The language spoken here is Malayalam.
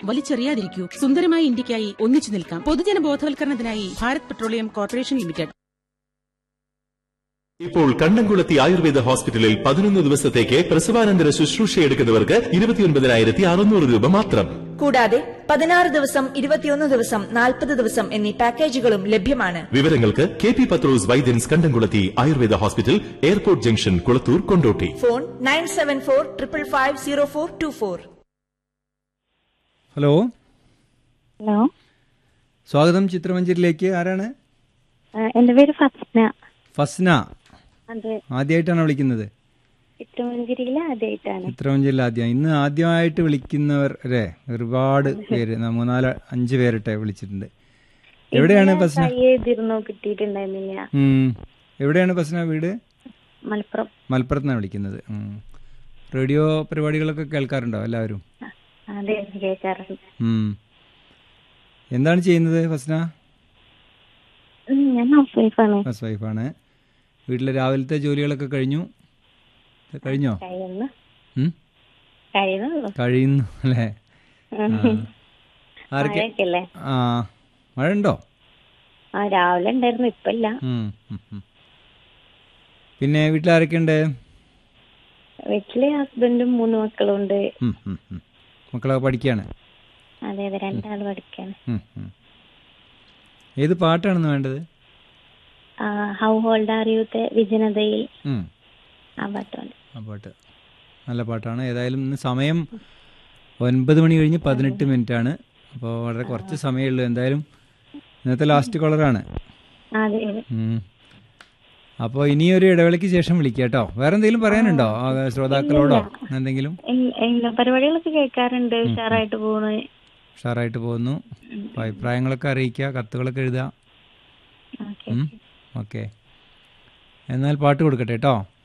വലിച്ചെറിയാതിരിക്കൂ സുന്ദരമായ ഇന്ത്യക്കായി ഒന്നിച്ചു നിൽക്കാം പൊതുജന ബോധവൽക്കരണത്തിനായി ഭാരത് പെട്രോളിയം കോർപ്പറേഷൻ ലിമിറ്റഡ് ഇപ്പോൾ കണ്ണംകുളത്തി ആയുർവേദ ഹോസ്പിറ്റലിൽ പതിനൊന്ന് ദിവസത്തേക്ക് പ്രസവാനന്തര ശുശ്രൂഷ എടുക്കുന്നവർക്ക് ഇരുപത്തിയൊൻപതിനായിരത്തി അറുന്നൂറ് രൂപ മാത്രം കൂടാതെ പതിനാറ് ദിവസം ഇരുപത്തിയൊന്ന് ദിവസം നാൽപ്പത് ദിവസം എന്നീ പാക്കേജുകളും ലഭ്യമാണ് വിവരങ്ങൾക്ക് കെ പി പത്രോസ് വൈദ്യൻസ് Kandamkulathi Ayurveda hospital airport junction Kulathur Kondotty phone nine seven four triple five zero four two four hello hello സ്വാഗതം ചിത്രമഞ്ചേരിയിലേക്ക് ആരാണ് ആ, എന്റെ പേര് ഫസ്ന ഫസ്ന അത് ആദ്യമായിട്ടാണ് വിളിക്കുന്നത് ചിത്രമഞ്ചേരിയിലെ ആദ്യമായിട്ടാണ് ചിത്രമഞ്ചേരിയിൽ ആദ്യം ഇന്ന് ആദ്യമായിട്ട് വിളിക്കുന്നവർ അല്ലേ ഒരുപാട് പേര് ന- മൂന്നാല് അഞ്ച് പേരിട്ടെ വിളിച്ചിട്ടുണ്ട് എവിടെയാണ് ഫസ്ന ട്രൈ ചെയ്തിരുന്നു കിട്ടിയിട്ടുണ്ടായിരുന്നില്ല ഉം. എവിടെയാണ് ഫസ്ന വീട് മലപ്പുറം മലപ്പുറത്താണ് വിളിക്കുന്നത് ഉം. റേഡിയോ പരിപാടികളൊക്കെ കേൾക്കാറുണ്ടോ എല്ലാവരും ആ, അതെ കേൾക്കാറുണ്ട് ഉം. എന്താണ് ചെയ്യുന്നത് ഫസ്ന ഉം, ഞാൻ ഹൗസ് വൈഫാണ് ഹൗസ് വൈഫാണ് വീട്ടിലെ രാവിലത്തെ ജോലികളൊക്കെ കഴിഞ്ഞു ഇത് കഴിഞ്ഞോ കഴിയുന്നു ഉം? കഴിയുന്നുള്ളൂ കഴിയുന്നു അല്ലേ ആ. ആരൊക്കെ മഴയൊക്കെ അല്ലേ ആ മഴ ഉണ്ടോ ആ രാവിലെ ഉണ്ടായിരുന്നു ഇപ്പൊ ഇല്ല ഉം, ഉം, ഉം. പിന്നെ വീട്ടിൽ ആരൊക്കെ ഉണ്ട് വീട്ടില് ഹസ്ബൻഡും മൂന്ന് മക്കളും ഉണ്ട് ഉം, ഉം, ഉം. മക്കളൊക്കെ പഠിക്കുകയാണ് അതെ അതെ രണ്ടാള് പഠിക്കാണ് ഉം, ഉം. ഏത് പാട്ടാണെന്ന് വേണ്ടത് ഹൗ ഹോൾഡ് ആർ യൂത്തെ വിജനതയിൽ ഉം, ആ പാട്ടുണ്ട് ആ പാട്ട് നല്ല പാട്ടാണ് ഏതായാലും ഇന്ന് സമയം ഒൻപത് മണി കഴിഞ്ഞ് പതിനെട്ട് മിനിറ്റ് ആണ് അപ്പോൾ വളരെ കുറച്ച് സമയമുള്ളൂ എന്തായാലും ഇന്നത്തെ ലാസ്റ്റ് കോളറാണ് അതെ അതെ അപ്പോൾ ഇനിയൊരു ഇടവേളയ്ക്ക് ശേഷം വിളിക്കാം കേട്ടോ വേറെ എന്തെങ്കിലും പറയാനുണ്ടോ ആ, ശ്രോതാക്കളോടോ എന്തെങ്കിലും ഇല്ല, ഇല്ല പരിപാടികളൊക്കെ കേൾക്കാറുണ്ട് ഉഷാറായിട്ട് പോണ് ഉഷാറായിട്ട് പോകുന്നു അപ്പോൾ അഭിപ്രായങ്ങളൊക്കെ അറിയിക്കുക കത്തുകളൊക്കെ എഴുതുക ഓക്കെ ഓക്കെ എന്നാൽ പാട്ട് കൊടുക്കട്ടെ കേട്ടോ